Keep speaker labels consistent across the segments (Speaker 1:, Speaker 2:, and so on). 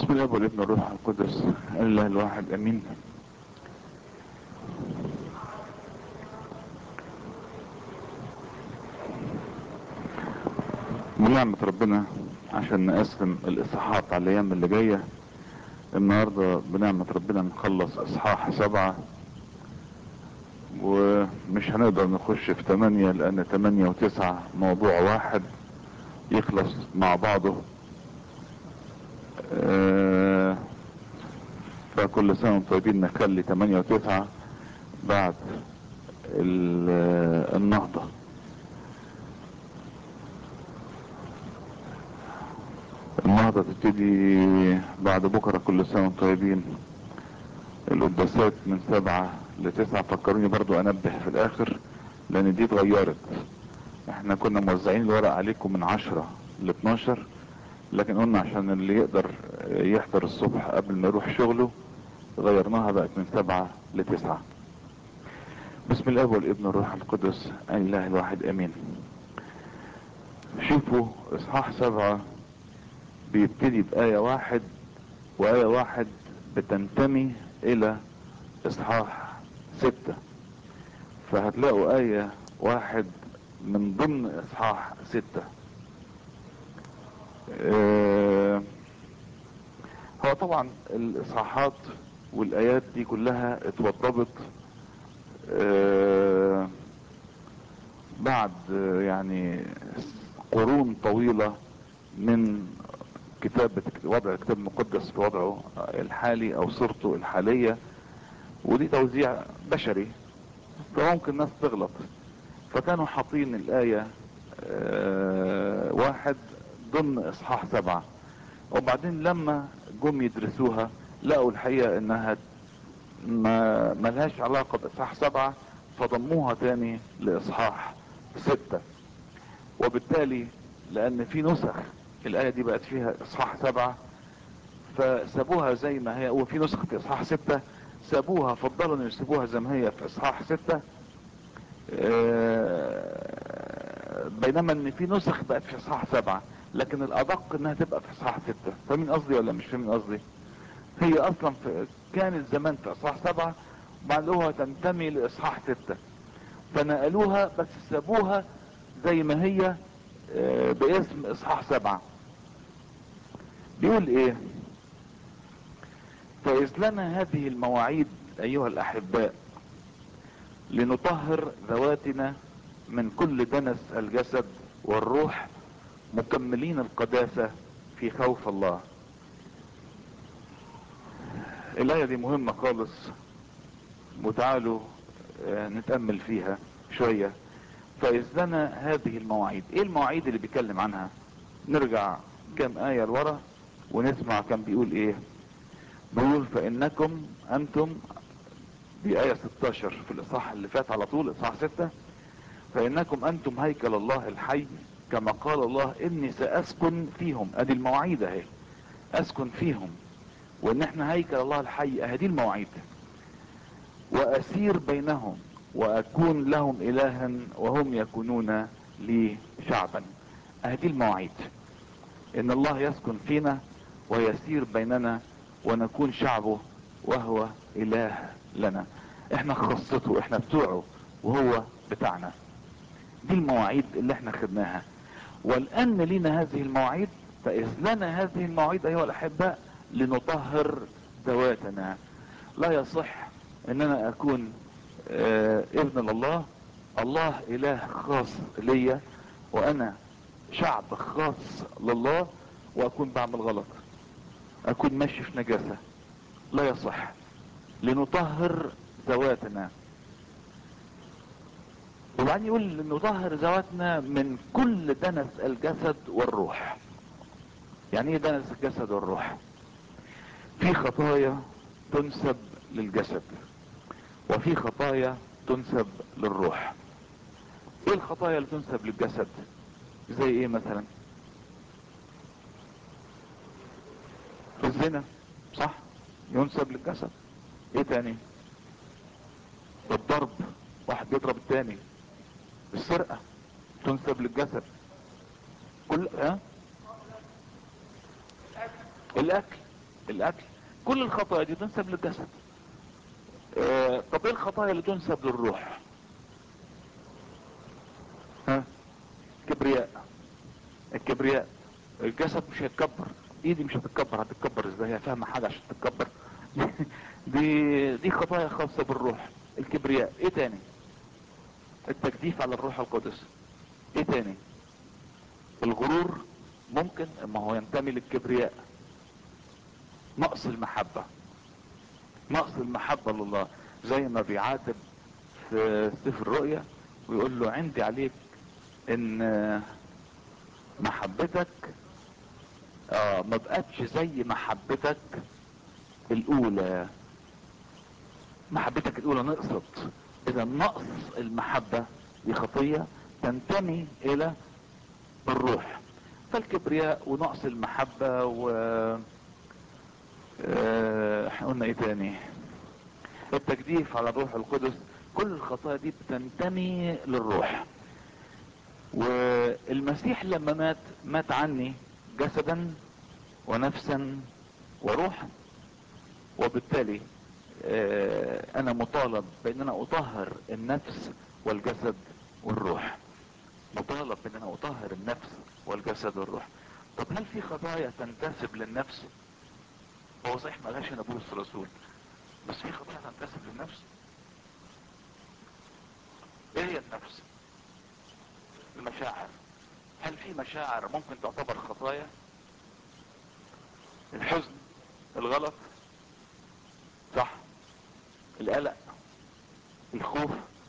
Speaker 1: بسم الله والابن الروح القدس الله الواحد امين بنعمة ربنا عشان نقسم الاصحاحات على الايام اللي جاية النهاردة بنعمة ربنا نخلص اصحاح سبعة ومش هنقدر نخش في تمانية لان تمانية وتسعة موضوع واحد يخلص مع بعضه آه فكل سنة وانتم طيبين نخلي تمانية وتسعة بعد النهضة النهضة تبتدي بعد بكرة كل سنة وانتم طيبين القداسات من سبعة لتسعة فكروني برضو انبه في الاخر لان دي اتغيرت احنا كنا موزعين الورق عليكم من عشرة ل 12 لكن قلنا عشان اللي يقدر يحضر الصبح قبل ما يروح شغله غيرناها بقت من سبعة لتسعة بسم الله والابن والروح القدس الاله الواحد امين شوفوا اصحاح سبعة بيبتدي بآية واحد وآية واحد بتنتمي الى اصحاح ستة فهتلاقوا آية واحد من ضمن اصحاح ستة اه هو طبعا الاصحاحات والايات دي كلها اتوضبت اه بعد يعني قرون طويلة من كتابة وضع الكتاب المقدس في وضعه الحالي او صورته الحالية ودي توزيع بشري فممكن الناس تغلط فكانوا حاطين الآية اه واحد ضمن اصحاح سبعة وبعدين لما جم يدرسوها لقوا الحقيقة انها ما ملهاش علاقة باصحاح سبعة فضموها تاني لاصحاح ستة وبالتالي لان في نسخ الاية دي بقت فيها اصحاح سبعة فسابوها زي ما هي وفي نسخ في اصحاح ستة سابوها فضلوا ان يسيبوها زي ما هي في اصحاح ستة بينما ان في نسخ بقت في اصحاح سبعة لكن الادق انها تبقى في اصحاح ستة فاهمين قصدي ولا مش فاهمين قصدي هي اصلا في كانت زمان في اصحاح سبعة وبعدها تنتمي لاصحاح ستة فنقلوها بس سابوها زي ما هي باسم اصحاح سبعة بيقول ايه فإذ لنا هذه المواعيد ايها الاحباء لنطهر ذواتنا من كل دنس الجسد والروح مكملين القداسة في خوف الله الآية دي مهمة خالص وتعالوا نتأمل فيها شوية فإذ لنا هذه المواعيد ايه المواعيد اللي بيتكلم عنها نرجع كم آية لورا ونسمع كم بيقول ايه بيقول فإنكم أنتم دي آية 16 في الإصحاح اللي فات على طول إصحاح 6 فإنكم أنتم هيكل الله الحي كما قال الله إني سأسكن فيهم أدي المواعيد أهي أسكن فيهم وإن إحنا هيكل الله الحي أهدي المواعيد وأسير بينهم وأكون لهم إلها وهم يكونون لي شعبا أهدي المواعيد إن الله يسكن فينا ويسير بيننا ونكون شعبه وهو إله لنا احنا خاصته احنا بتوعه وهو بتاعنا دي المواعيد اللي احنا خدناها والان لنا هذه المواعيد فاذ لنا هذه المواعيد ايها الاحباء لنطهر ذواتنا لا يصح ان انا اكون اه ابن لله الله اله خاص ليا وانا شعب خاص لله واكون بعمل غلط اكون ماشي في نجاسة لا يصح لنطهر ذواتنا وبعدين يقول لنطهر ذواتنا من كل دنس الجسد والروح يعني ايه دنس الجسد والروح في خطايا تنسب للجسد وفي خطايا تنسب للروح ايه الخطايا اللي تنسب للجسد زي ايه مثلا الزنا صح ينسب للجسد ايه تاني الضرب واحد بيضرب التاني السرقة تنسب للجسد كل ها الاكل الاكل كل الخطايا دي تنسب للجسد آه طب ايه الخطايا اللي تنسب للروح ها كبرياء الكبرياء الجسد مش هيتكبر ايدي مش هتتكبر هتتكبر ازاي هي فاهمه حاجه عشان تتكبر دي دي خطايا خاصه بالروح الكبرياء ايه تاني التجديف على الروح القدس ايه تاني الغرور ممكن ما هو ينتمي للكبرياء نقص المحبة نقص المحبة لله زي ما بيعاتب في سفر الرؤيا ويقول له عندي عليك ان محبتك اه ما بقتش زي محبتك الاولى محبتك الاولى نقصت اذا نقص المحبة دي خطية تنتمي الى الروح فالكبرياء ونقص المحبة و اه قلنا ايه تاني التجديف على الروح القدس كل الخطايا دي بتنتمي للروح والمسيح لما مات مات عني جسدا ونفسا وروحا وبالتالي اه انا مطالب بان انا اطهر النفس والجسد والروح مطالب بان انا اطهر النفس والجسد والروح طب هل في خطايا تنتسب للنفس هو صحيح ما لهاش نبوس رسول بس في خطايا تنتسب للنفس ايه هي النفس المشاعر هل في مشاعر ممكن تعتبر خطايا الحزن الغلط صح القلق الخوف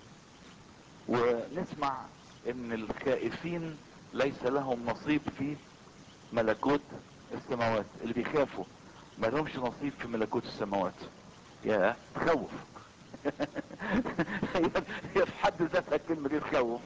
Speaker 1: ونسمع ان الخائفين ليس لهم نصيب في ملكوت السماوات اللي بيخافوا ما لهمش نصيب في ملكوت السماوات يا تخوف هي في حد ذاتها الكلمة دي تخوف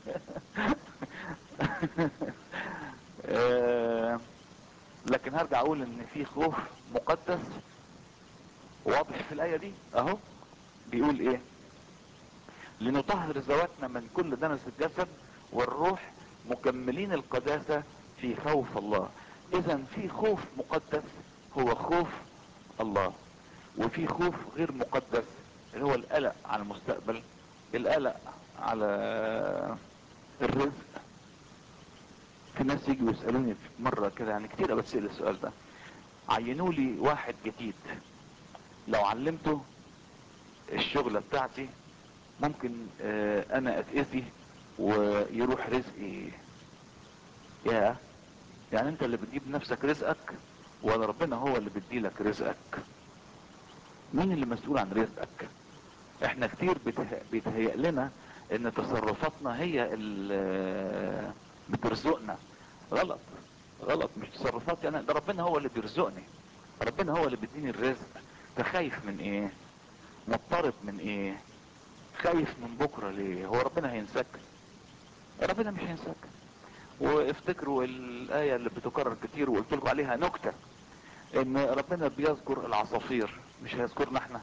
Speaker 1: لكن هرجع اقول ان في خوف مقدس واضح في الايه دي اهو بيقول ايه لنطهر ذواتنا من كل دنس الجسد والروح مكملين القداسة في خوف الله اذا في خوف مقدس هو خوف الله وفي خوف غير مقدس اللي هو القلق على المستقبل القلق على الرزق في ناس يجوا يسألوني في مرة كده يعني كتير بتسأل السؤال ده عينوا لي واحد جديد لو علمته الشغلة بتاعتي ممكن اه انا اتأذي ويروح رزقي يا يعني انت اللي بتجيب نفسك رزقك ولا ربنا هو اللي بيديلك رزقك مين اللي مسؤول عن رزقك احنا كتير بيتهيأ لنا ان تصرفاتنا هي اللي بترزقنا غلط غلط مش تصرفاتي انا ده ربنا هو اللي بيرزقني ربنا هو اللي بيديني الرزق فخايف من ايه مضطرب من ايه خايف من بكرة ليه هو ربنا هينساك ربنا مش هينساك وافتكروا الآية اللي بتكرر كتير وقلت لكم عليها نكتة ان ربنا بيذكر العصافير مش هيذكرنا احنا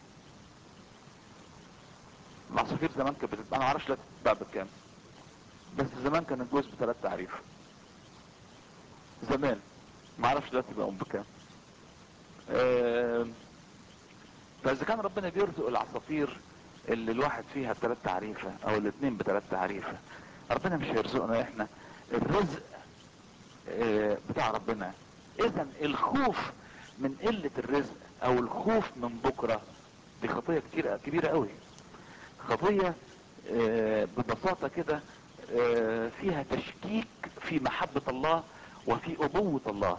Speaker 1: العصافير زمان كانت بتتباع انا معرفش لا بتتباع بكام بس زمان كان الجوز بثلاث تعريف زمان معرفش دلوقتي بقى بكام أه فاذا كان ربنا بيرزق العصافير اللي الواحد فيها بثلاث تعريفة او الاثنين بثلاث تعريفة ربنا مش هيرزقنا احنا الرزق اه بتاع ربنا اذا الخوف من قلة الرزق او الخوف من بكرة دي خطية كتير كبيرة قوي خطية اه ببساطة كده اه فيها تشكيك في محبة الله وفي ابوة الله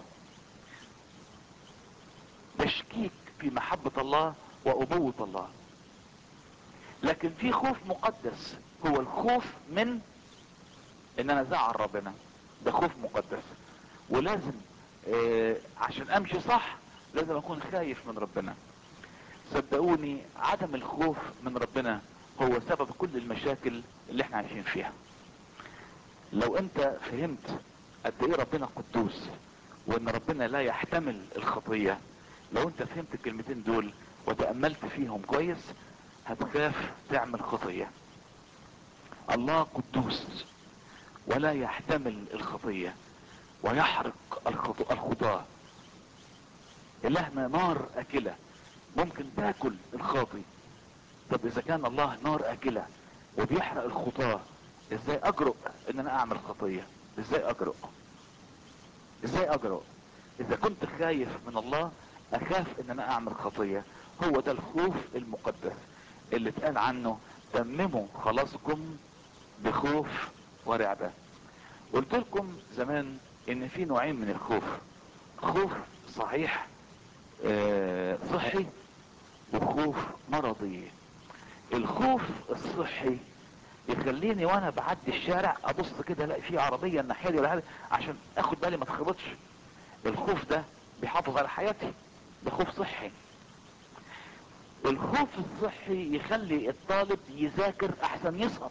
Speaker 1: تشكيك في محبة الله وابوة الله لكن في خوف مقدس هو الخوف من ان انا ازعل ربنا ده خوف مقدس ولازم آه عشان امشي صح لازم اكون خايف من ربنا صدقوني عدم الخوف من ربنا هو سبب كل المشاكل اللي احنا عايشين فيها لو انت فهمت قد ايه ربنا قدوس وان ربنا لا يحتمل الخطية لو انت فهمت الكلمتين دول وتأملت فيهم كويس هتخاف تعمل خطية الله قدوس ولا يحتمل الخطية ويحرق الخطاة الهنا نار اكلة ممكن تاكل الخاطي طب اذا كان الله نار اكلة وبيحرق الخطاة ازاي اجرؤ ان انا اعمل خطية ازاي اجرؤ ازاي اجرؤ اذا كنت خايف من الله اخاف ان انا اعمل خطية هو ده الخوف المقدس اللي اتقال عنه تمموا خلاصكم بخوف ورعبة قلت لكم زمان ان في نوعين من الخوف خوف صحيح آه صحي وخوف مرضي الخوف الصحي يخليني وانا بعدي الشارع ابص كده الاقي في عربيه الناحيه دي ولا حاجه عشان اخد بالي ما اتخبطش الخوف ده بيحافظ على حياتي ده خوف صحي الخوف الصحي يخلي الطالب يذاكر احسن يسقط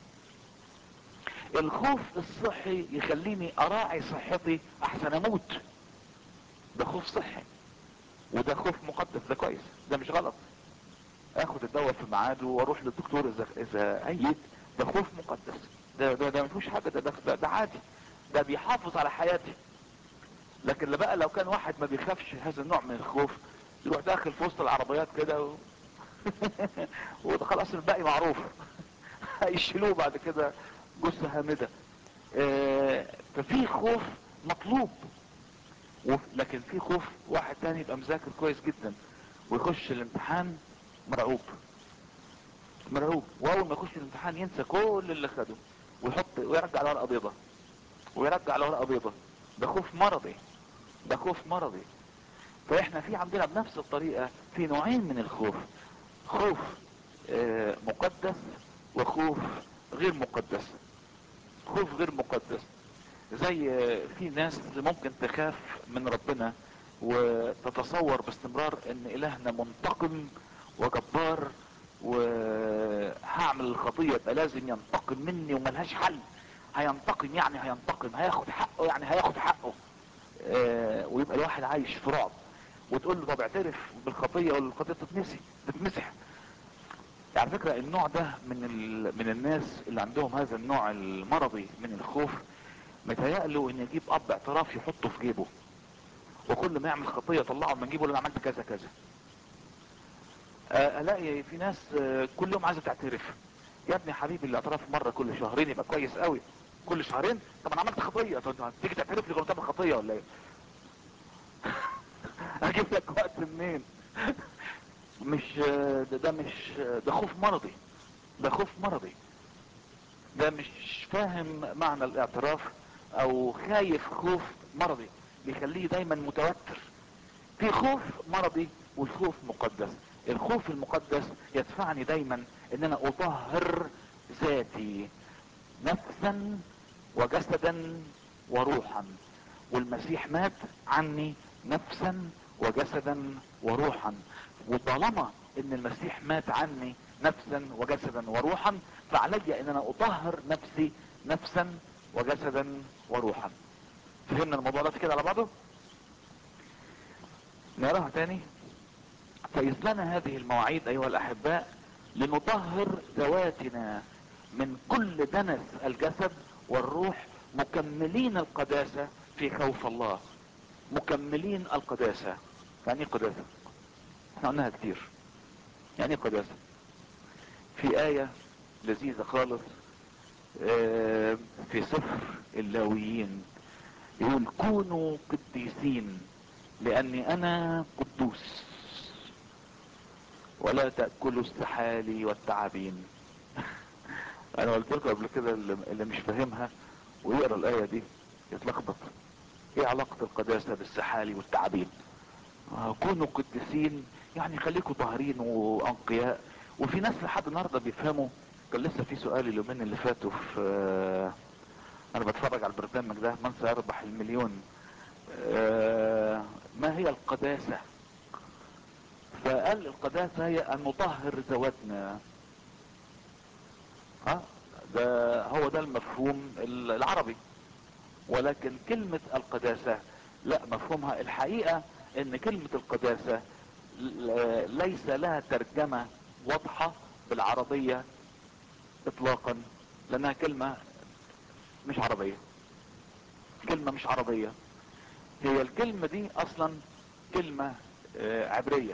Speaker 1: الخوف الصحي يخليني اراعي صحتي احسن اموت ده خوف صحي وده خوف مقدس ده كويس ده مش غلط اخد الدواء في ميعاده واروح للدكتور اذا اذا ايد ده خوف مقدس ده ده ده ما فيهوش حاجه ده, ده ده عادي ده بيحافظ على حياتي لكن بقى لو كان واحد ما بيخافش هذا النوع من الخوف يروح داخل في وسط العربيات كده و... وخلاص الباقي معروف هيشيلوه بعد كده جثه هامده آه ففي خوف مطلوب وف... لكن في خوف واحد تاني يبقى مذاكر كويس جدا ويخش الامتحان مرعوب مرعوب واول ما يخش الامتحان ينسى كل اللي خده ويحط ويرجع على ورقه بيضاء ويرجع على ورقه بيضاء ده خوف مرضي ده خوف مرضي فاحنا في عندنا بنفس الطريقه في نوعين من الخوف خوف آه مقدس وخوف غير مقدس خوف غير مقدس زي آه في ناس ممكن تخاف من ربنا وتتصور باستمرار ان الهنا منتقم وجبار وهعمل الخطيه يبقى لازم ينتقم مني وملهاش حل هينتقم يعني هينتقم هياخد حقه يعني هياخد حقه آه ويبقى الواحد عايش في رعب وتقول له طب اعترف بالخطيه ولا الخطيه تتنسي تتمسح على فكره النوع ده من ال... من الناس اللي عندهم هذا النوع المرضي من الخوف متهيأله ان يجيب اب اعتراف يحطه في جيبه وكل ما يعمل خطيه طلعه من جيبه انا عملت كذا كذا الاقي في ناس كل يوم عايزه تعترف يا ابني حبيبي الاعتراف مره كل شهرين يبقى كويس قوي كل شهرين طب انا عملت خطيه طب انت تيجي تعترف لي كنت تعمل خطيه ولا ايه اجيب لك وقت منين مش ده, ده مش ده خوف مرضي ده خوف مرضي ده مش فاهم معنى الاعتراف او خايف خوف مرضي بيخليه دايما متوتر في خوف مرضي والخوف مقدس الخوف المقدس يدفعني دايما ان انا اطهر ذاتي نفسا وجسدا وروحا والمسيح مات عني نفسا وجسدا وروحا وطالما ان المسيح مات عني نفسا وجسدا وروحا فعلي ان انا اطهر نفسي نفسا وجسدا وروحا فهمنا الموضوع ده كده على بعضه نراها تاني فإذ لنا هذه المواعيد أيها الأحباء لنطهر ذواتنا من كل دنس الجسد والروح مكملين القداسة في خوف الله مكملين القداسة يعني ايه قداسة احنا قلناها كتير يعني ايه قداسة في آية لذيذة خالص اه في سفر اللاويين يقول كونوا قديسين لاني انا قدوس ولا تأكلوا السحالي والتعابين انا قلت لكم قبل كده اللي مش فاهمها ويقرا الايه دي يتلخبط ايه علاقة القداسة بالسحالي والتعابين آه كونوا قديسين يعني خليكم طاهرين وانقياء وفي ناس لحد النهارده بيفهموا كان لسه في سؤال اليومين اللي فاتوا في آه انا بتفرج على البرنامج ده من سيربح المليون آه ما هي القداسة فقال القداسة هي ان نطهر ذواتنا ها ده هو ده المفهوم العربي ولكن كلمة القداسة لا مفهومها الحقيقة ان كلمة القداسة ليس لها ترجمة واضحة بالعربية اطلاقا لانها كلمة مش عربية كلمة مش عربية هي الكلمة دي اصلا كلمة آه، عبرية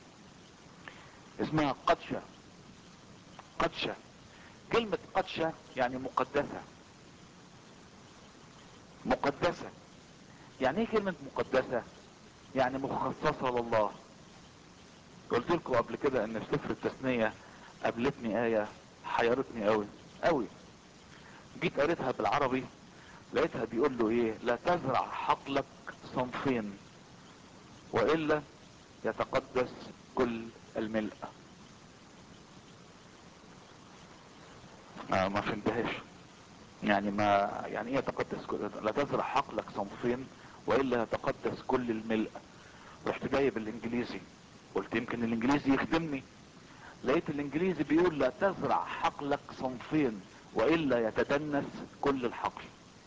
Speaker 1: اسمها قدشة قدشة كلمة قدشة يعني مقدسة مقدسة يعني ايه كلمة مقدسة يعني مخصصة لله قلت لكم قبل كده ان في سفر التثنية قابلتني آية حيرتني قوي قوي جيت قريتها بالعربي لقيتها بيقول له ايه لا تزرع حقلك صنفين والا يتقدس كل الملء آه ما فهمتهاش يعني ما يعني ايه يتقدس كل لا تزرع حقلك صنفين والا يتقدس كل الملء رحت جايب الانجليزي قلت يمكن الانجليزي يخدمني لقيت الانجليزي بيقول لا تزرع حقلك صنفين والا يتدنس كل الحقل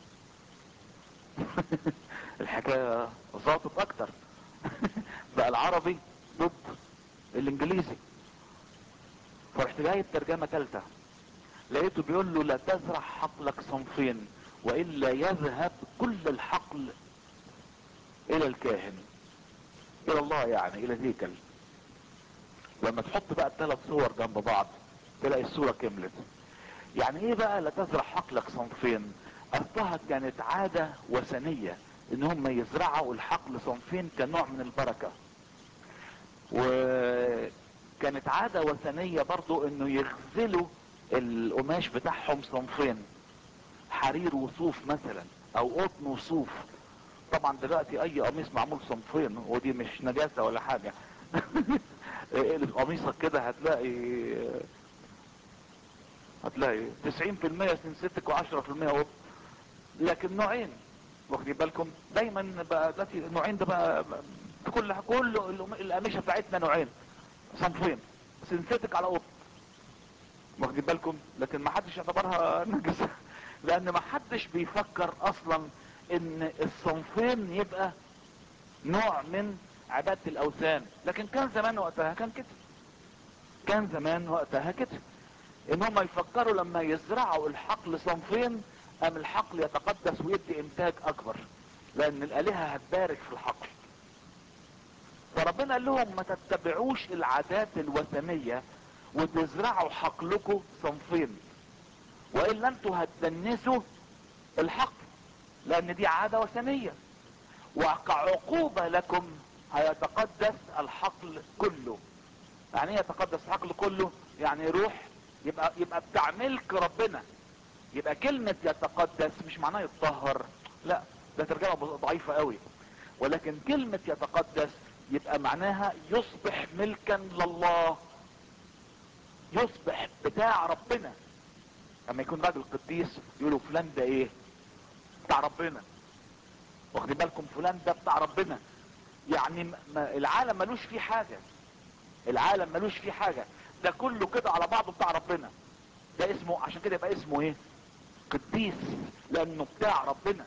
Speaker 1: الحكاية ظابط اكتر بقى العربي ضد الانجليزي فرحت جايب ترجمة تالتة لقيته بيقول له لا تزرع حقلك صنفين والا يذهب كل الحقل الى الكاهن الى الله يعني الى الهيكل لما تحط بقى الثلاث صور جنب بعض تلاقي الصورة كملت يعني ايه بقى لا تزرع حقلك صنفين اصلها كانت عادة وثنية ان هم يزرعوا الحقل صنفين كنوع من البركة وكانت عادة وثنية برضو انه يغزلوا القماش بتاعهم صنفين حرير وصوف مثلا او قطن وصوف طبعا دلوقتي اي قميص معمول صنفين ودي مش نجاسة ولا حاجة اقلب قميصك كده هتلاقي هتلاقي 90% سنستك و10% قطن لكن نوعين واخدين بالكم دايما بقى دلوقتي النوعين ده بقى في كل كل القميشه بتاعتنا نوعين صنفين سنتيتك على قطن واخدين بالكم لكن ما حدش يعتبرها نجسه لان ما حدش بيفكر اصلا ان الصنفين يبقى نوع من عبادة الاوثان لكن كان زمان وقتها كان كده كان زمان وقتها كده ان هم يفكروا لما يزرعوا الحقل صنفين ام الحقل يتقدس ويدي انتاج اكبر لان الالهة هتبارك في الحقل فربنا قال لهم ما تتبعوش العادات الوثنية وتزرعوا حقلكم صنفين والا انتوا هتدنسوا الحقل لان دي عادة وثنية وكعقوبة لكم هيتقدس الحقل كله يعني ايه يتقدس الحقل كله يعني يروح يبقى يبقى بتاع ملك ربنا يبقى كلمة يتقدس مش معناه يتطهر لا ده ترجمة ضعيفة قوي ولكن كلمة يتقدس يبقى معناها يصبح ملكا لله يصبح بتاع ربنا لما يكون راجل قديس يقولوا فلان ده ايه بتاع ربنا واخدين بالكم فلان ده بتاع ربنا يعني ما العالم ملوش فيه حاجة العالم ملوش فيه حاجة ده كله كده على بعضه بتاع ربنا ده اسمه عشان كده يبقى اسمه ايه قديس لانه بتاع ربنا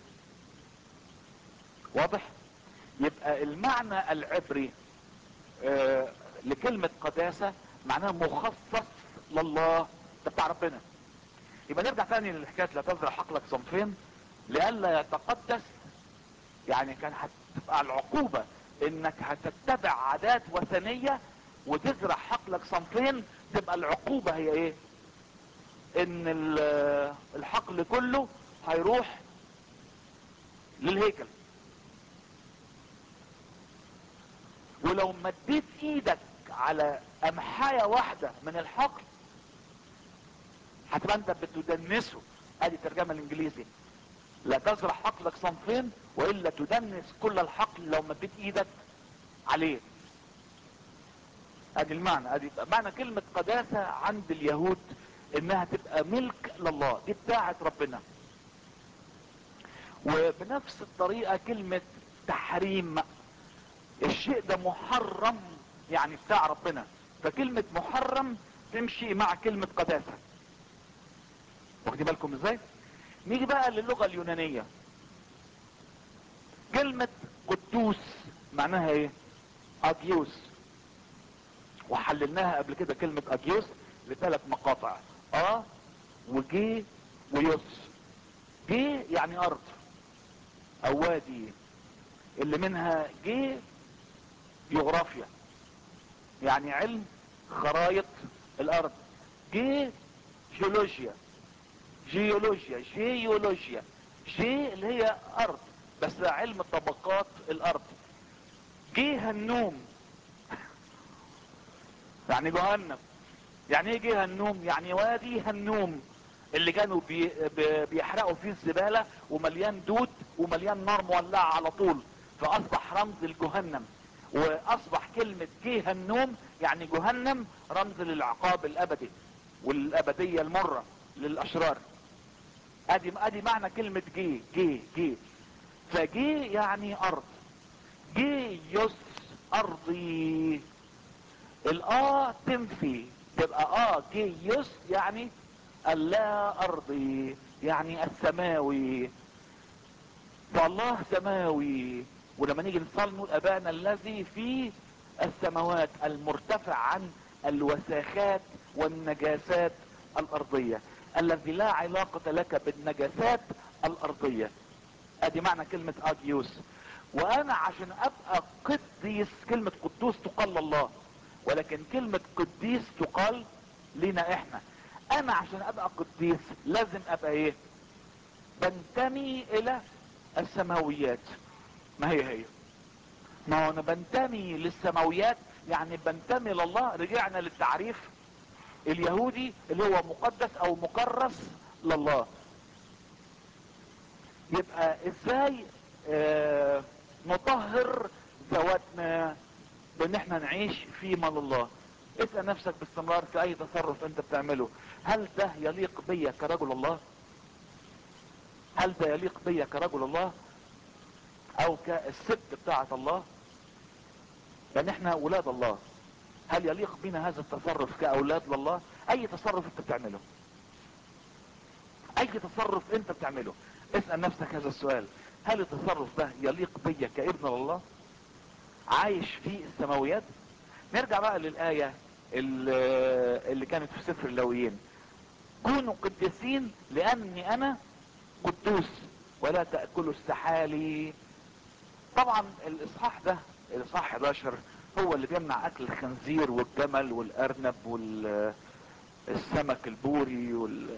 Speaker 1: واضح يبقى المعنى العبري آه لكلمة قداسة معناها مخصص لله ده بتاع ربنا يبقى نرجع تاني للحكاية لا تزرع حقلك صنفين لئلا يتقدس يعني كان هتبقى العقوبة انك هتتبع عادات وثنية وتزرع حقلك صنفين تبقى العقوبة هي ايه ان الحقل كله هيروح للهيكل ولو مديت ايدك على امحاية واحدة من الحقل هتبقى انت بتدنسه ادي الترجمة الانجليزي لا تزرع حقلك صنفين والا تدنس كل الحقل لو مديت ايدك عليه ادي المعنى ادي معنى كلمة قداسة عند اليهود انها تبقى ملك لله دي بتاعة ربنا وبنفس الطريقة كلمة تحريم الشيء ده محرم يعني بتاع ربنا فكلمة محرم تمشي مع كلمة قداسة واخدين بالكم ازاي نيجي بقى للغة اليونانية كلمة قدوس معناها ايه اجيوس وحللناها قبل كده كلمة اجيوس لثلاث مقاطع اه وجي ويوس جي يعني ارض او وادي اللي منها جي جغرافيا يعني علم خرايط الارض جي جيولوجيا جيولوجيا جيولوجيا جي اللي هي ارض بس علم طبقات الارض جه النوم يعني جهنم يعني ايه جه النوم يعني وادي هنوم اللي كانوا بي بي بيحرقوا فيه الزبالة ومليان دود ومليان نار مولعة على طول فاصبح رمز الجهنم واصبح كلمة جه النوم يعني جهنم رمز للعقاب الابدي والابدية المرة للاشرار ادي ادي معنى كلمة جي جي جي فجي يعني ارض جيوس ارضي الاه تنفي تبقى اه جيوس يعني اللا ارضي يعني السماوي فالله سماوي ولما نيجي نصلي نقول ابانا الذي في السماوات المرتفع عن الوساخات والنجاسات الارضية الذي لا علاقة لك بالنجاسات الارضية ادي معنى كلمة اجيوس وانا عشان ابقى قديس كلمة قدوس تقال الله ولكن كلمة قديس تقال لنا احنا انا عشان ابقى قديس لازم ابقى ايه بنتمي الى السماويات ما هي هي ما هو انا بنتمي للسماويات يعني بنتمي لله رجعنا للتعريف اليهودي اللي هو مقدس او مكرس لله يبقى ازاي آه نطهر ذواتنا بان احنا نعيش فيما لله اسأل نفسك باستمرار في اي تصرف انت بتعمله هل ده يليق بيا كرجل الله هل ده يليق بيا كرجل الله او كالست بتاعة الله لان احنا اولاد الله هل يليق بنا هذا التصرف كاولاد لله اي تصرف انت بتعمله اي تصرف انت بتعمله اسأل نفسك هذا السؤال هل التصرف ده يليق بيا كابن لله عايش في السماويات نرجع بقى للآية اللي كانت في سفر اللويين كونوا قديسين لاني انا قدوس ولا تأكلوا السحالي طبعا الاصحاح ده الاصحاح 11 هو اللي بيمنع اكل الخنزير والجمل والارنب والسمك البوري وال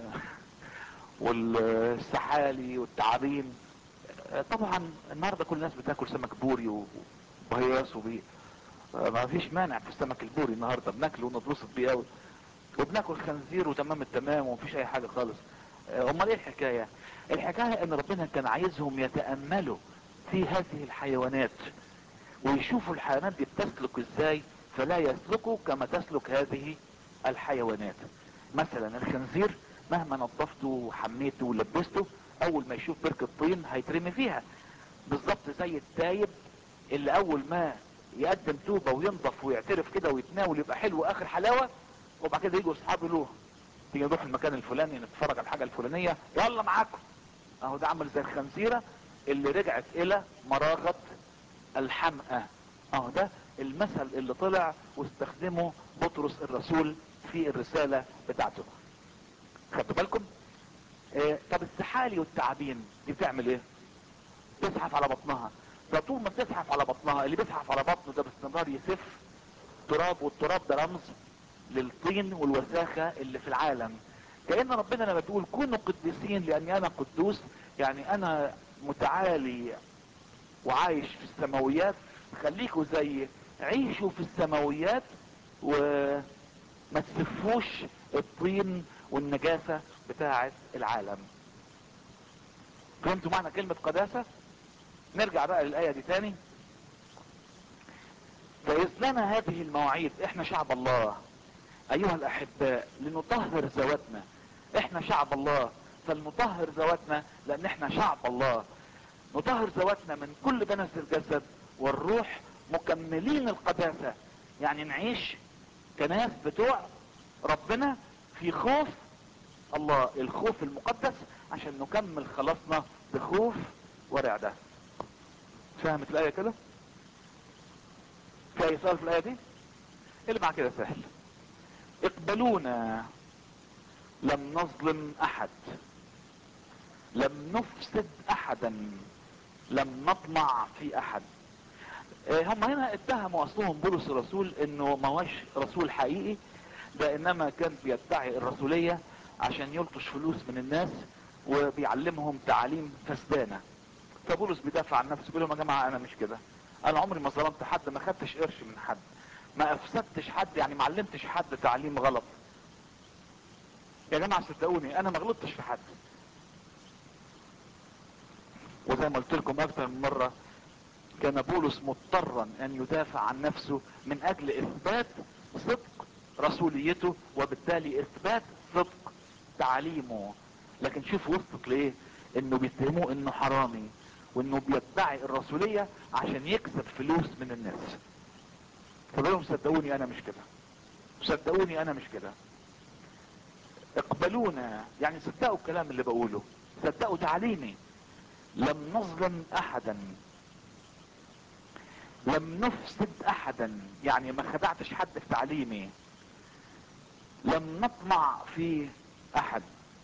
Speaker 1: والسحالي والتعابين طبعا النهارده كل الناس بتاكل سمك بوري وبهياس وبيه ما فيش مانع في السمك البوري النهارده بناكله ونتبسط بيه قوي وبناكل خنزير وتمام التمام ومفيش اي حاجه خالص امال ايه الحكايه الحكايه ان ربنا كان عايزهم يتاملوا في هذه الحيوانات ويشوفوا الحيوانات دي بتسلك ازاي فلا يسلكوا كما تسلك هذه الحيوانات مثلا الخنزير مهما نظفته وحميته ولبسته اول ما يشوف بركة طين هيترمي فيها بالظبط زي التايب اللي اول ما يقدم توبة وينضف ويعترف كده ويتناول يبقى حلو اخر حلاوة وبعد كده يجوا اصحابه له تيجي نروح المكان الفلاني نتفرج على الحاجة الفلانية يلا معاكم اهو ده عمل زي الخنزيرة اللي رجعت الى مراغة الحمقى اهو ده المثل اللي طلع واستخدمه بطرس الرسول في الرسالة بتاعته خدتوا بالكم اه طب السحالي والتعابين دي بتعمل ايه تزحف على بطنها فطول ما بتزحف على بطنها اللي بيزحف على بطنه ده باستمرار يسف تراب والتراب ده رمز للطين والوساخة اللي في العالم كأن ربنا لما بيقول كونوا قديسين لاني انا قدوس يعني انا متعالي وعايش في السماويات خليكوا زي عيشوا في السماويات وما تسفوش الطين والنجاسة بتاعة العالم فهمتوا معنى كلمة قداسة نرجع بقى للآية دي تاني فإذ لنا هذه المواعيد احنا شعب الله ايها الاحباء لنطهر ذواتنا احنا شعب الله فلنطهر ذواتنا لان احنا شعب الله نطهر ذواتنا من كل دنس الجسد والروح مكملين القداسة يعني نعيش كناس بتوع ربنا في خوف الله الخوف المقدس عشان نكمل خلاصنا بخوف ورعدة فهمت الآية كده في اي سؤال في الآية دي اللي مع كده سهل اقبلونا لم نظلم احد لم نفسد احدا لم نطمع في احد آه، هم هنا اتهموا اصلهم بولس الرسول انه ما هوش رسول حقيقي ده انما كان بيدعي الرسولية عشان يلطش فلوس من الناس وبيعلمهم تعاليم فسدانة فبولس بيدافع عن نفسه بيقول لهم يا جماعة انا مش كده انا عمري ما ظلمت حد ما خدتش قرش من حد ما افسدتش حد يعني ما علمتش حد تعليم غلط يا جماعة صدقوني انا ما غلطتش في حد وزي ما قلت لكم اكتر من مرة كان بولس مضطرا ان يدافع عن نفسه من اجل اثبات صدق رسوليته وبالتالي اثبات صدق تعليمه لكن شوف وصلت لايه انه بيتهموه انه حرامي وانه بيدعي الرسولية عشان يكسب فلوس من الناس فبقول لهم صدقوني انا مش كده صدقوني انا مش كده اقبلونا يعني صدقوا الكلام اللي بقوله صدقوا تعليمي لم نظلم احدا لم نفسد احدا يعني ما خدعتش حد في تعليمي لم نطمع في احد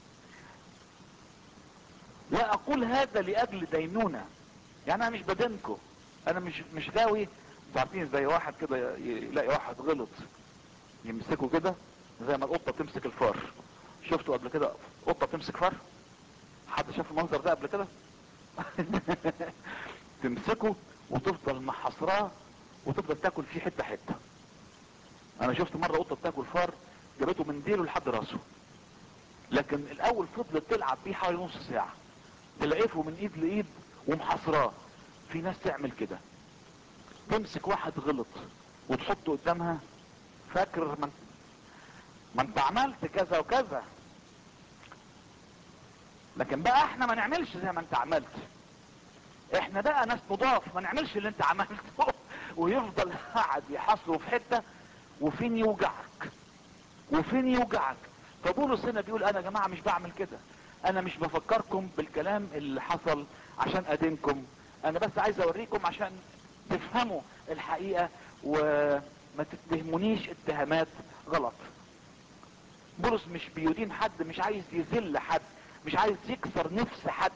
Speaker 1: لا اقول هذا لاجل دينونة يعني انا مش بدينكم انا مش مش غاوي انتوا عارفين زي واحد كده ي- يلاقي واحد غلط يمسكه كده زي ما القطة تمسك الفار شفتوا قبل كده قطة تمسك فار حد شاف المنظر ده قبل كده تمسكه وتفضل محصراه وتفضل تاكل فيه حته حته انا شفت مره قطه بتاكل فار جابته من ديله لحد راسه لكن الاول فضلت تلعب بيه حوالي نص ساعه تلقفه من ايد لايد ومحصراه في ناس تعمل كده تمسك واحد غلط وتحطه قدامها فاكر ما انت ما انت عملت كذا وكذا لكن بقى احنا ما نعملش زي ما انت عملت احنا بقى ناس نضاف ما نعملش اللي انت عملته ويفضل قاعد يحصله في حته وفين يوجعك وفين يوجعك فبولس هنا بيقول انا يا جماعه مش بعمل كده انا مش بفكركم بالكلام اللي حصل عشان ادينكم انا بس عايز اوريكم عشان تفهموا الحقيقه وما تتهمونيش اتهامات غلط بولس مش بيدين حد مش عايز يذل حد مش عايز يكسر نفس حد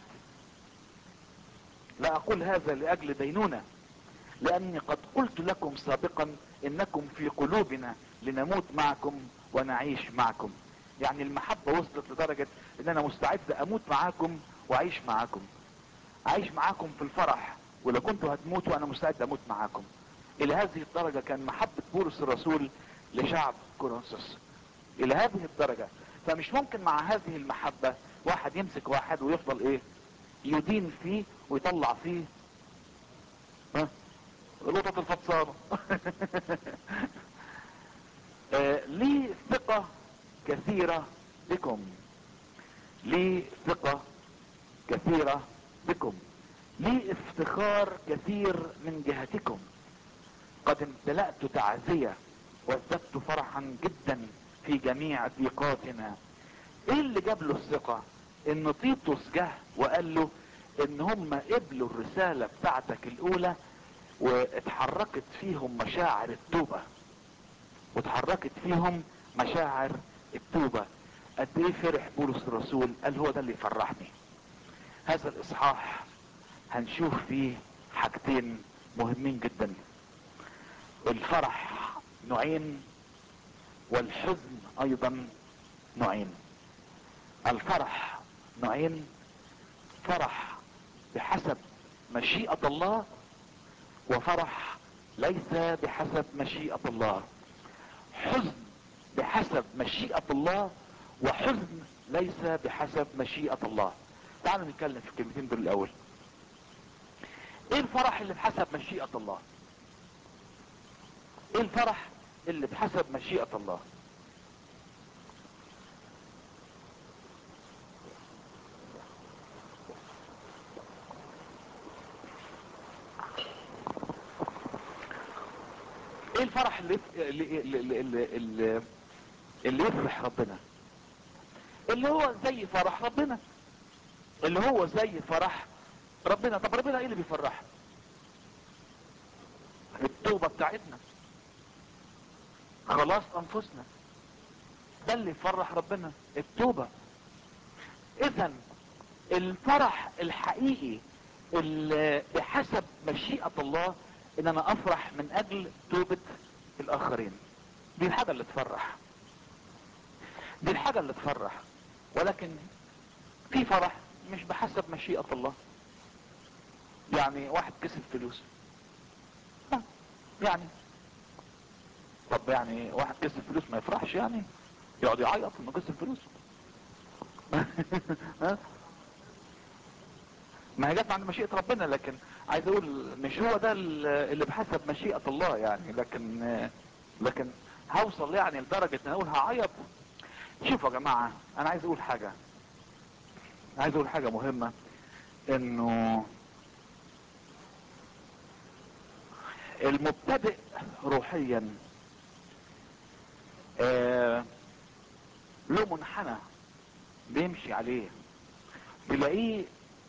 Speaker 1: لا اقول هذا لاجل دينونة لاني قد قلت لكم سابقا انكم في قلوبنا لنموت معكم ونعيش معكم يعني المحبة وصلت لدرجة ان انا مستعد اموت معاكم واعيش معاكم اعيش معاكم في الفرح ولو كنتوا هتموتوا انا مستعد اموت معاكم الى هذه الدرجة كان محبة بولس الرسول لشعب كورنثوس الى هذه الدرجة فمش ممكن مع هذه المحبة واحد يمسك واحد ويفضل ايه يدين فيه ويطلع فيه ها لقطة الفطسانة آه لي ثقة كثيرة بكم لي ثقة كثيرة بكم لي افتخار كثير من جهتكم قد امتلأت تعزية وازددت فرحا جدا في جميع ضيقاتنا ايه اللي جاب له الثقة ان تيتوس جه وقال له ان هم قبلوا الرسالة بتاعتك الاولى واتحركت فيهم مشاعر التوبة واتحركت فيهم مشاعر التوبة قد ايه فرح بولس الرسول قال هو ده اللي يفرحني هذا الاصحاح هنشوف فيه حاجتين مهمين جدا الفرح نوعين والحزن ايضا نوعين الفرح نوعين فرح بحسب مشيئة الله وفرح ليس بحسب مشيئة الله حزن بحسب مشيئة الله وحزن ليس بحسب مشيئة الله تعالوا نتكلم في الكلمتين دول الاول ايه الفرح اللي بحسب مشيئة الله ايه الفرح اللي بحسب مشيئة الله ايه الفرح اللي اللي اللي, اللي, اللي, اللي يفرح ربنا اللي هو زي فرح ربنا اللي هو زي فرح ربنا طب ربنا ايه اللي بيفرحنا التوبة بتاعتنا خلاص انفسنا ده اللي يفرح ربنا التوبة اذا الفرح الحقيقي اللي بحسب مشيئة الله ان انا افرح من اجل توبة الاخرين دي الحاجة اللي تفرح دي الحاجة اللي تفرح ولكن في فرح مش بحسب مشيئة الله يعني واحد كسب فلوس آه، يعني طب يعني واحد كسب فلوس ما يفرحش يعني يقعد يعيط انه كسب فلوس ها؟ ما هي جت عند مشيئة ربنا لكن عايز اقول مش هو ده اللي بحسب مشيئة الله يعني لكن لكن هوصل يعني لدرجة ان اقول هعيط شوفوا يا جماعة انا عايز اقول حاجة عايز اقول حاجة مهمة انه المبتدئ روحيا آه له منحنى بيمشي عليه تلاقيه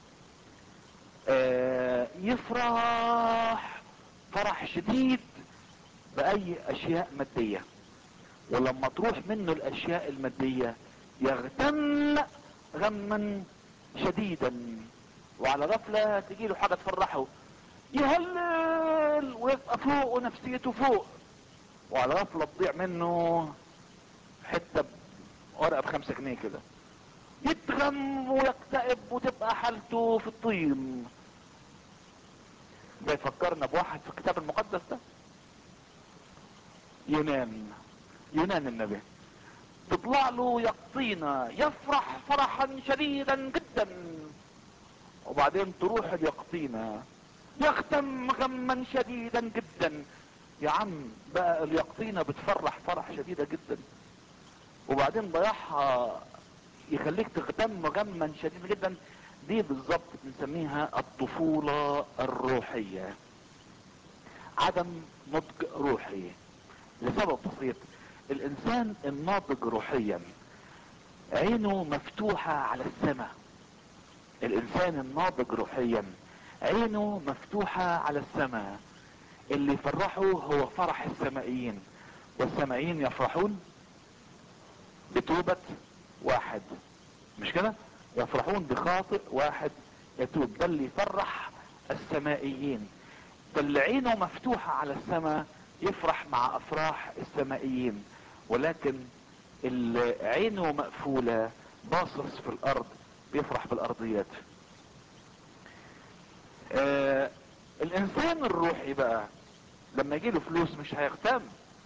Speaker 1: آه يفرح فرح شديد بأي أشياء مادية ولما تروح منه الأشياء المادية يغتم غما شديدا وعلى غفلة تجيله حاجة تفرحه يهلل ويبقى فوق ونفسيته فوق وعلى غفلة تضيع منه حتة ورقة بخمسة جنيه كده يتغم ويكتئب وتبقى حالته في الطين ده يفكرنا بواحد في الكتاب المقدس ده يونان يونان النبي تطلع له يقطينة يفرح فرحا شديدا جدا وبعدين تروح اليقطينة يختم غما شديدا جدا يا عم بقى اليقطينة بتفرح فرح شديدة جدا وبعدين ضيعها يخليك تغتم غما شديدا جدا دي بالظبط بنسميها الطفولة الروحية عدم نضج روحي لسبب بسيط الانسان الناضج روحيا عينه مفتوحة على السماء الانسان الناضج روحيا عينه مفتوحة على السماء اللي يفرحه هو فرح السمائيين والسمائيين يفرحون بتوبة واحد مش كده يفرحون بخاطئ واحد يتوب ده اللي يفرح السمائيين فاللي عينه مفتوحة على السماء يفرح مع افراح السمائيين ولكن اللي عينه مقفولة باصص في الارض بيفرح بالارضيات آه الانسان الروحي بقى لما يجيله فلوس مش هيغتم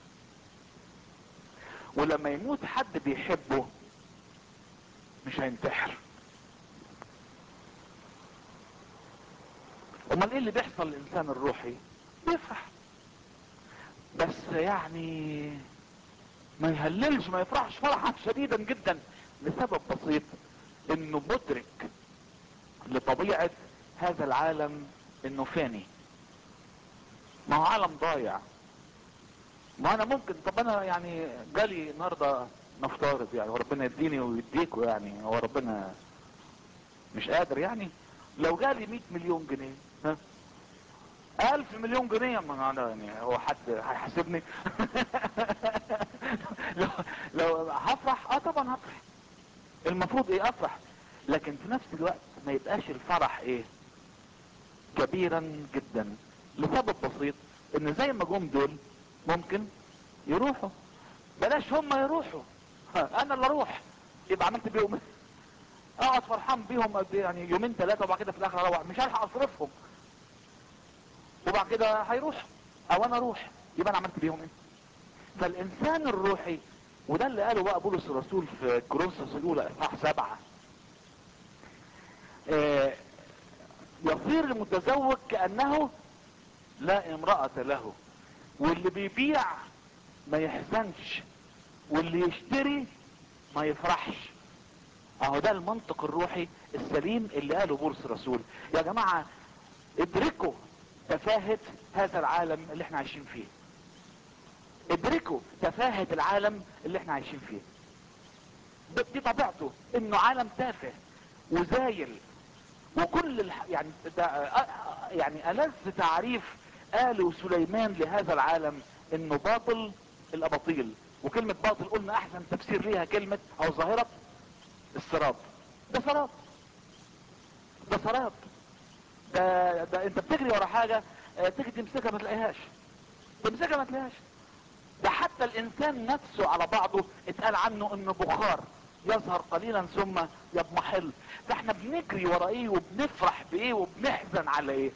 Speaker 1: ولما يموت حد بيحبه مش هينتحر امال ايه اللي بيحصل للانسان الروحي بيفرح بس يعني ما يهللش ما يفرحش فرحا شديدا جدا لسبب بسيط انه مدرك لطبيعة هذا العالم انه فاني ما هو عالم ضايع ما انا ممكن طب انا يعني جالي النهارده نفترض يعني وربنا يديني ويديكوا يعني هو ربنا مش قادر يعني لو جالي 100 مليون جنيه ها ألف مليون جنيه ما انا يعني هو حد هيحاسبني لو لو هفرح اه طبعا هفرح المفروض ايه افرح لكن في نفس الوقت ما يبقاش الفرح ايه كبيرا جدا لسبب بسيط ان زي ما جم دول ممكن يروحوا بلاش هم يروحوا انا اللي اروح يبقى عملت بيهم اقعد فرحان بيهم قد يعني يومين ثلاثه وبعد كده في الاخر اروح مش هلحق اصرفهم وبعد كده هيروح او انا اروح يبقى انا عملت بيهم ايه فالانسان الروحي وده اللي قاله بقى بولس الرسول في كورنثوس الاولى اصحاح سبعه آه يصير المتزوج كانه لا امرأة له واللي بيبيع ما يحزنش واللي يشتري ما يفرحش اهو ده المنطق الروحي السليم اللي قاله بولس الرسول يا جماعة ادركوا تفاهة هذا العالم اللي احنا عايشين فيه ادركوا تفاهة العالم اللي احنا عايشين فيه دي طبيعته انه عالم تافه وزايل وكل الح... يعني ده يعني ألذ تعريف قاله سليمان لهذا العالم انه باطل الاباطيل وكلمة باطل قلنا احسن تفسير ليها كلمة او ظاهرة السراب ده سراب ده سراب ده, ده انت بتجري ورا حاجة آه، تيجي تمسكها ما تلاقيهاش تمسكها ما تلاقيهاش ده حتى الانسان نفسه على بعضه اتقال عنه انه بخار يظهر قليلا ثم يضمحل ده احنا بنجري ورا ايه وبنفرح بايه وبنحزن على ايه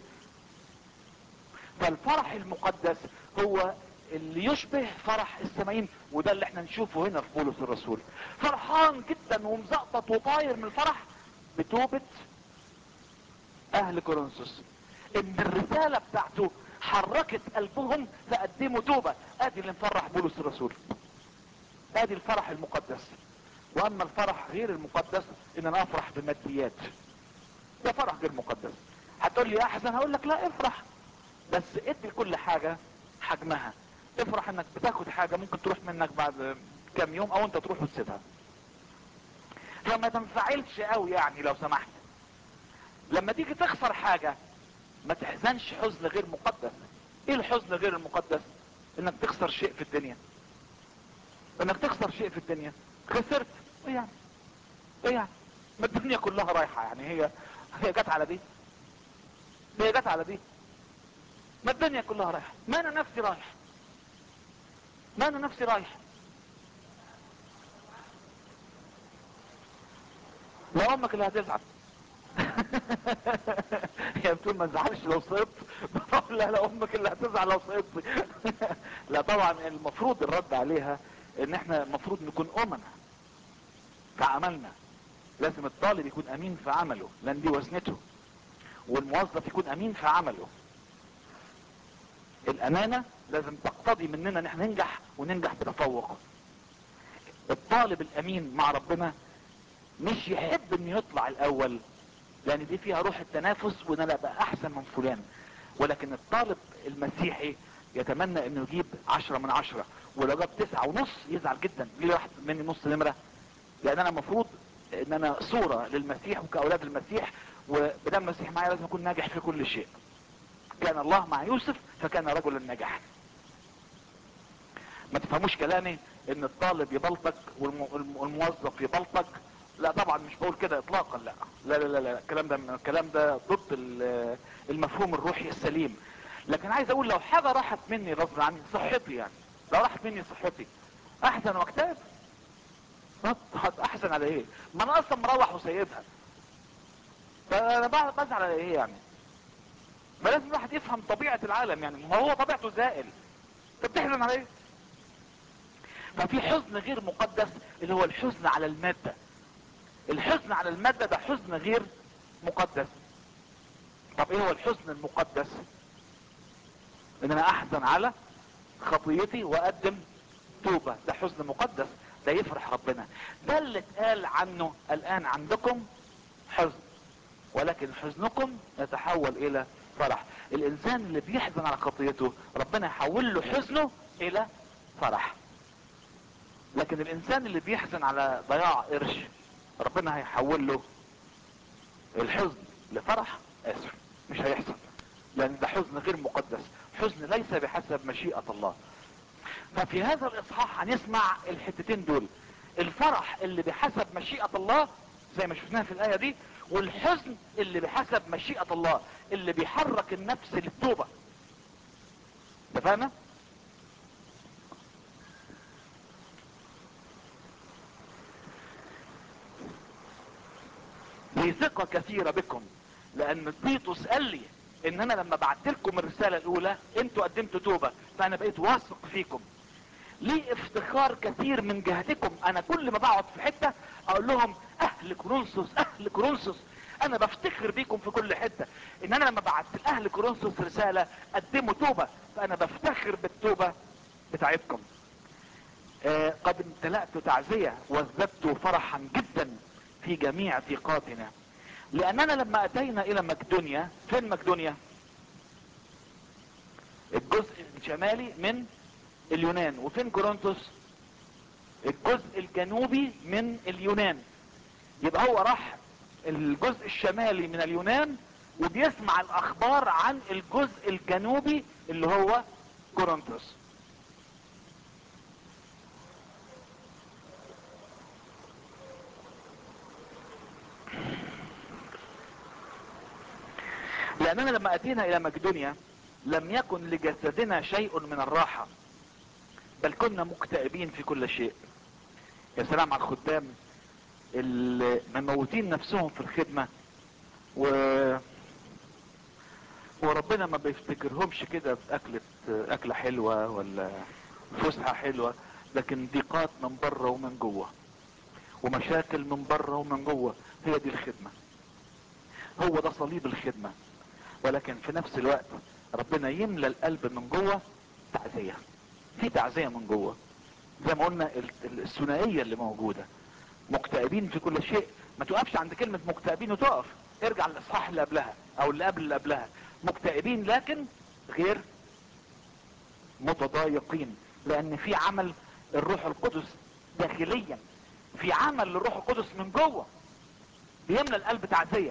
Speaker 1: فالفرح المقدس هو اللي يشبه فرح السمايين وده اللي احنا نشوفه هنا في بولس الرسول فرحان جدا ومزقطط وطاير من الفرح بتوبة اهل كورنثوس ان الرسالة بتاعته حركت قلبهم فقدموا توبة ادي اللي مفرح بولس الرسول ادي الفرح المقدس واما الفرح غير المقدس ان انا افرح بماديات ده فرح غير مقدس هتقول لي احزن هقول لك لا افرح بس ادي كل حاجة حجمها افرح انك بتاخد حاجة ممكن تروح منك بعد كام يوم او انت تروح وتسيبها فما تنفعلش قوي يعني لو سمحت لما تيجي تخسر حاجة ما تحزنش حزن غير مقدس ايه الحزن غير المقدس انك تخسر شيء في الدنيا انك تخسر شيء في الدنيا خسرت ايه يعني ايه يعني ما الدنيا كلها رايحة يعني هي هي جت على دي هي جت على دي ما الدنيا كلها رايحة ما انا نفسي رايح ما انا نفسي رايح لا امك اللي هتزعل هي بتقول ما تزعلش لو سقطت بقول لها لا امك اللي هتزعل لو سقطت لا طبعا المفروض الرد عليها ان احنا المفروض نكون امنا في عملنا لازم الطالب يكون امين في عمله لان دي وزنته والموظف يكون امين في عمله الامانة لازم تقتضي مننا ان احنا ننجح وننجح بتفوق الطالب الامين مع ربنا مش يحب انه يطلع الاول لان دي فيها روح التنافس وان انا ابقى احسن من فلان ولكن الطالب المسيحي يتمنى انه يجيب عشرة من عشرة ولو جاب تسعة ونص يزعل جدا ليه راح مني نص نمرة لان انا المفروض ان انا صورة للمسيح وكاولاد المسيح وبدام المسيح معايا لازم اكون ناجح في كل شيء كان الله مع يوسف فكان رجلا ناجحا ما تفهموش كلامي ان الطالب يبلطك والم- والموظف يبلطك لا طبعا مش بقول كده اطلاقا لا لا لا لا, لا. الكلام ده الكلام ده ضد ال- المفهوم الروحي السليم لكن عايز اقول لو حاجه راحت مني غصب عني صحتي يعني لو راحت مني صحتي احزن واكتئب هت- احزن على ايه ما انا اصلا مروح وسايبها فانا بقعد بزعل على ايه يعني ما لازم الواحد يفهم طبيعة العالم يعني ما هو طبيعته زائل انت بتحزن على ايه ففي حزن غير مقدس اللي هو الحزن على المادة الحزن على المادة ده حزن غير مقدس طب ايه هو الحزن المقدس ان انا احزن على خطيتي واقدم توبة ده حزن مقدس ده يفرح ربنا ده اللي اتقال عنه الان عندكم حزن ولكن حزنكم يتحول الى فرح الانسان اللي بيحزن على خطيته ربنا يحول له حزنه الى فرح لكن الانسان اللي بيحزن على ضياع قرش ربنا هيحول له الحزن لفرح اسف مش هيحصل لان ده حزن غير مقدس حزن ليس بحسب مشيئة الله ففي هذا الاصحاح هنسمع الحتتين دول الفرح اللي بحسب مشيئة الله زي ما شفناها في الاية دي والحزن اللي بحسب مشيئة الله اللي بيحرك النفس للتوبة اتفقنا لي ثقة كثيرة بكم لان تيتوس قال لي ان انا لما بعت لكم الرسالة الاولى انتوا قدمتوا توبة فانا بقيت واثق فيكم ليه افتخار كثير من جهتكم انا كل ما بقعد في حتة اقول لهم اهل كورنثوس اهل كورنثوس انا بفتخر بيكم في كل حتة ان انا لما بعت لاهل كورنثوس رسالة قدموا توبة فانا بفتخر بالتوبة بتاعتكم آه قد امتلأت تعزية وازددت فرحا جدا في جميع ثقاتنا لاننا لما اتينا الى مقدونيا فين مقدونيا الجزء الشمالي من اليونان وفين كورنثوس الجزء الجنوبي من اليونان يبقى هو راح الجزء الشمالي من اليونان وبيسمع الاخبار عن الجزء الجنوبي اللي هو كورنثوس لاننا لما اتينا الى مقدونيا لم يكن لجسدنا شيء من الراحة بل كنا مكتئبين في كل شيء يا سلام على الخدام اللي مموتين نفسهم في الخدمة و وربنا ما بيفتكرهمش كده بأكلة أكلة حلوة ولا فسحة حلوة لكن ضيقات من بره ومن جوه ومشاكل من بره ومن جوه هي دي الخدمة هو ده صليب الخدمة ولكن في نفس الوقت ربنا يملى القلب من جوه تعزية في تعزية من جوه زي ما قلنا الثنائية اللي موجودة مكتئبين في كل شيء ما توقفش عند كلمة مكتئبين وتقف ارجع للاصحاح اللي قبلها او اللي قبل اللي قبلها مكتئبين لكن غير متضايقين لان في عمل الروح القدس داخليا في عمل للروح القدس من جوه بيملى القلب تعزية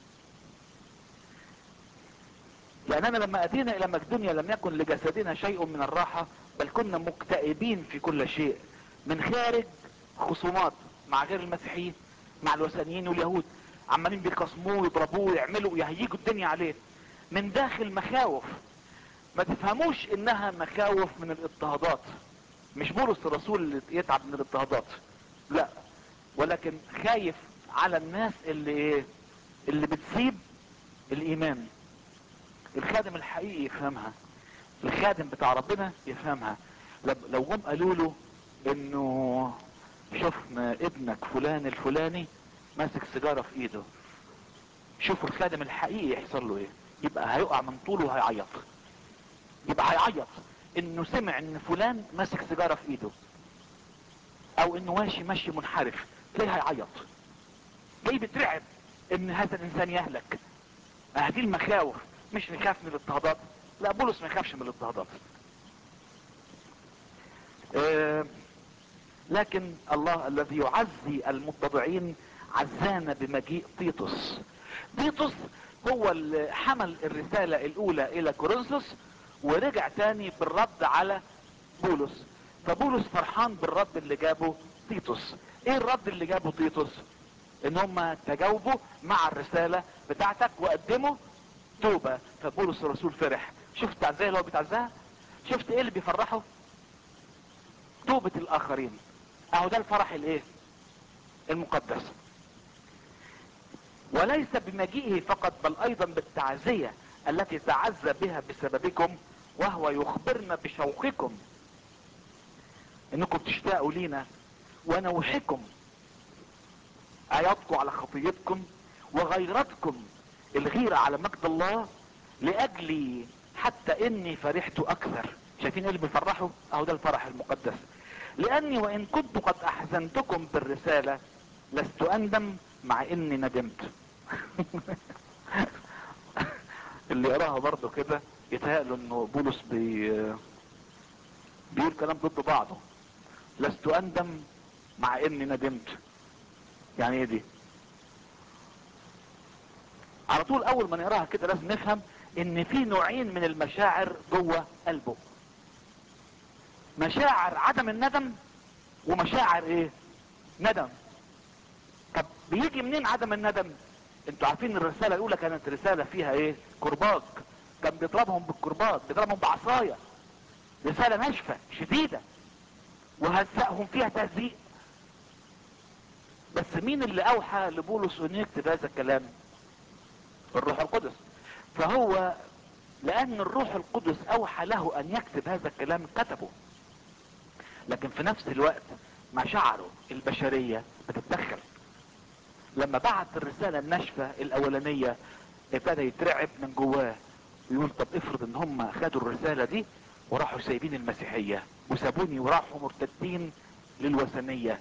Speaker 1: لاننا لما اتينا الى مقدونيا لم يكن لجسدنا شيء من الراحة بل كنا مكتئبين في كل شيء من خارج خصومات مع غير المسيحيين مع الوثنيين واليهود عمالين بيخصموه ويضربوه ويعملوا ويهيجوا الدنيا عليه من داخل مخاوف ما تفهموش انها مخاوف من الاضطهادات مش بولس الرسول اللي يتعب من الاضطهادات لا ولكن خايف على الناس اللي ايه اللي بتسيب الايمان الخادم الحقيقي يفهمها الخادم بتاع ربنا يفهمها لو جم قالوا له انه شفنا ابنك فلان الفلاني ماسك سيجارة في ايده شوفوا الخادم الحقيقي يحصل له ايه يبقى هيقع من طوله وهيعيط يبقى هيعيط انه سمع ان فلان ماسك سيجارة في ايده او انه ماشي ماشي منحرف تلاقيه هيعيط تلاقيه بيترعب ان هذا الانسان يهلك هذه المخاوف مش نخاف من الاضطهادات لا بولس ما يخافش من الاضطهادات آه لكن الله الذي يعزي المتضعين عزانا بمجيء تيتوس تيتوس هو اللي حمل الرسالة الاولى الى كورنثوس ورجع تاني بالرد على بولس فبولس فرحان بالرد اللي جابه تيتوس ايه الرد اللي جابه تيتوس ان هم تجاوبوا مع الرسالة بتاعتك وقدموا توبة فبولس الرسول فرح شفت التعزية اللي هو بيتعزاها شفت ايه اللي بيفرحه توبة الاخرين اهو ده الفرح الايه المقدس وليس بمجيئه فقط بل ايضا بالتعزية التي تعزى بها بسببكم وهو يخبرنا بشوقكم انكم تشتاقوا لينا ونوحكم عياطكم على خطيتكم وغيرتكم الغيرة على مجد الله لاجلي حتى اني فرحت اكثر شايفين ايه اللي بيفرحوا اهو ده الفرح المقدس لاني وان كنت قد احزنتكم بالرسالة لست اندم مع اني ندمت اللي يراها برضه كده يتهيأ انه بولس بي بيقول كلام ضد بعضه لست اندم مع اني ندمت يعني ايه دي على طول اول ما نقراها كده لازم نفهم ان في نوعين من المشاعر جوه قلبه مشاعر عدم الندم ومشاعر ايه ندم طب بيجي منين عدم الندم انتوا عارفين الرسالة الاولى كانت رسالة فيها ايه كرباج كان بيضربهم بالكرباج بيضربهم بعصاية رسالة ناشفة شديدة وهزقهم فيها تهزيء بس مين اللي اوحى لبولس انه يكتب هذا الكلام الروح القدس فهو لان الروح القدس اوحى له ان يكتب هذا الكلام كتبه لكن في نفس الوقت مشاعره البشرية بتتدخل لما بعت الرسالة الناشفة الاولانية ابتدى يترعب من جواه ويقول طب افرض ان هم خدوا الرسالة دي وراحوا سايبين المسيحية وسابوني وراحوا مرتدين للوثنية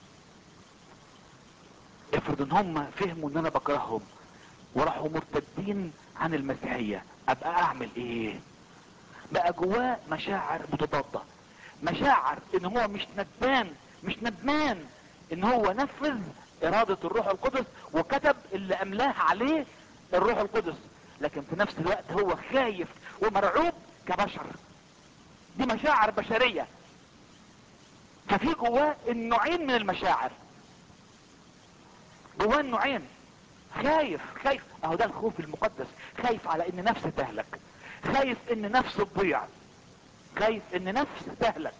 Speaker 1: افرض ان هم فهموا ان انا بكرههم وراحوا مرتدين عن المسيحية ابقى اعمل ايه بقى جواه مشاعر متضادة مشاعر ان هو مش ندمان مش ندمان ان هو نفذ ارادة الروح القدس وكتب اللي املاه عليه الروح القدس لكن في نفس الوقت هو خايف ومرعوب كبشر دي مشاعر بشرية ففي جواه النوعين من المشاعر جواه النوعين خايف خايف اهو ده الخوف المقدس خايف على ان نفسه تهلك خايف ان نفسه تضيع خايف ان نفس تهلك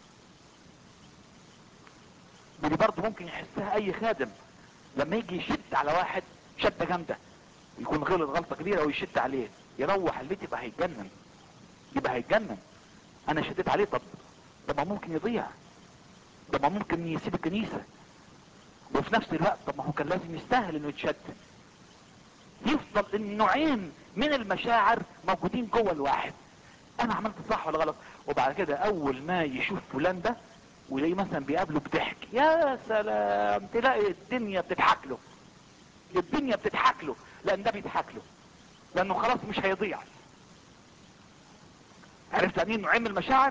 Speaker 1: ودي برضه ممكن يحسها اي خادم لما يجي يشد على واحد شده جامده يكون غلط غلطه كبيره ويشد عليه يروح البيت يبقى هيتجنن يبقى هيتجنن انا شديت عليه طب طب ما ممكن يضيع طب ما ممكن يسيب الكنيسه وفي نفس الوقت طب ما هو كان لازم يستاهل انه يتشد يفضل النوعين من المشاعر موجودين جوه الواحد انا عملت صح ولا غلط وبعد كده اول ما يشوف فلان ده ويلاقيه مثلا بيقابله بضحك يا سلام تلاقي الدنيا بتضحك له الدنيا بتضحك له لان ده بيضحك له لانه خلاص مش هيضيع عرفت يعني ايه نوعين من المشاعر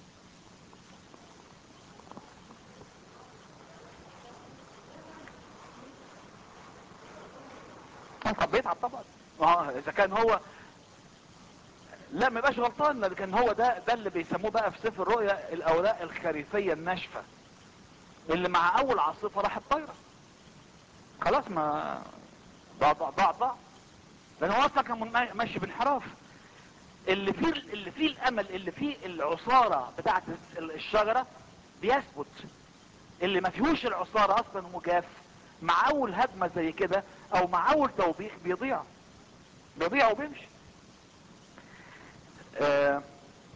Speaker 1: طب بيتعب طبعا اه اذا كان هو لا ما يبقاش غلطان لكن هو ده ده اللي بيسموه بقى في سفر الرؤيا الاوراق الخريفيه الناشفه اللي مع اول عاصفه راحت طايره خلاص ما ضاع ضاع ضاع ضاع لان هو اصلا كان ماشي بانحراف اللي فيه اللي فيه الامل اللي فيه العصاره بتاعه الشجره بيثبت اللي ما فيهوش العصاره اصلا ومجاف مع اول هجمه زي كده او مع اول توبيخ بيضيع بيضيع وبيمشي آه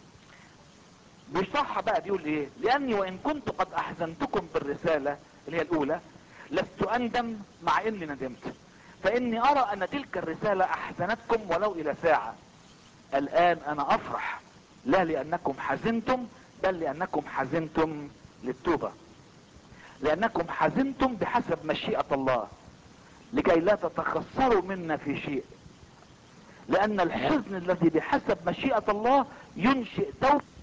Speaker 1: بيصح بقى بيقول ايه لاني وان كنت قد احزنتكم بالرسالة اللي هي الاولى لست اندم مع اني ندمت فاني ارى ان تلك الرسالة احزنتكم ولو الى ساعة الان انا افرح لا لانكم حزنتم بل لانكم حزنتم للتوبة لانكم حزنتم بحسب مشيئة الله لكي لا تتخسروا منا في شيء لان الحزن الذي بحسب مشيئة الله ينشئ توبة